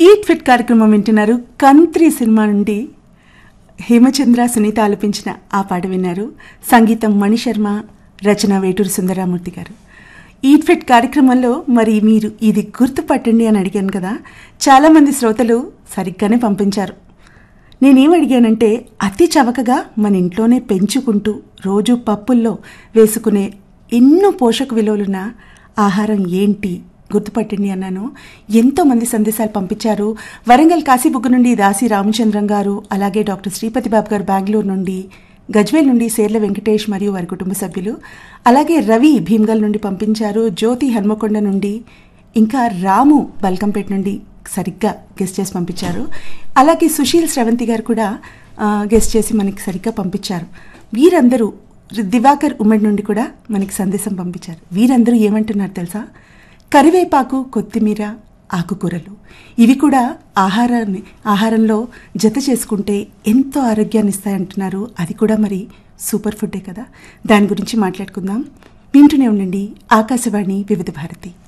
eat fit కార్యక్రమం వింటున్నారు కంత్రి cinema నుండి హేమచంద్ర సునీత ఆలపించిన ఆ పాట విన్నారు సంగీతం మణిశర్మ రచన వేటూరు సుందరామూర్తి గారు ఈట్ ఫిట్ కార్యక్రమంలో మరి మీరు ఇది గుర్తుపట్టండి అని అడిగాను కదా చాలామంది శ్రోతలు సరిగ్గానే పంపించారు నేనేం అడిగానంటే అతి చవకగా మన ఇంట్లోనే పెంచుకుంటూ రోజు పప్పుల్లో వేసుకునే ఎన్నో పోషక విలువలున్న ఆహారం ఏంటి గుర్తుపట్టండి అన్నాను ఎంతోమంది సందేశాలు పంపించారు వరంగల్ కాశీబుగ్గ నుండి దాసి రామచంద్రం గారు అలాగే డాక్టర్ శ్రీపతి బాబు గారు బెంగళూరు నుండి గజ్వేల్ నుండి సేర్ల వెంకటేష్ మరియు వారి కుటుంబ సభ్యులు అలాగే రవి భీమ్గల్ నుండి పంపించారు జ్యోతి హన్మకొండ నుండి ఇంకా రాము బల్కంపేట నుండి సరిగ్గా గెస్ట్ చేసి పంపించారు అలాగే సుశీల్ స్రవంతి గారు కూడా గెస్ట్ చేసి మనకి సరిగ్గా పంపించారు వీరందరూ దివాకర్ ఉమ్మడి నుండి కూడా మనకి సందేశం పంపించారు వీరందరూ ఏమంటున్నారు తెలుసా కరివేపాకు కొత్తిమీర ఆకుకూరలు ఇవి కూడా ఆహారాన్ని ఆహారంలో జత చేసుకుంటే ఎంతో ఆరోగ్యాన్ని ఇస్తాయంటున్నారు అది కూడా మరి సూపర్ ఫుడ్డే కదా దాని గురించి మాట్లాడుకుందాం వింటూనే ఉండండి ఆకాశవాణి వివిధ భారతి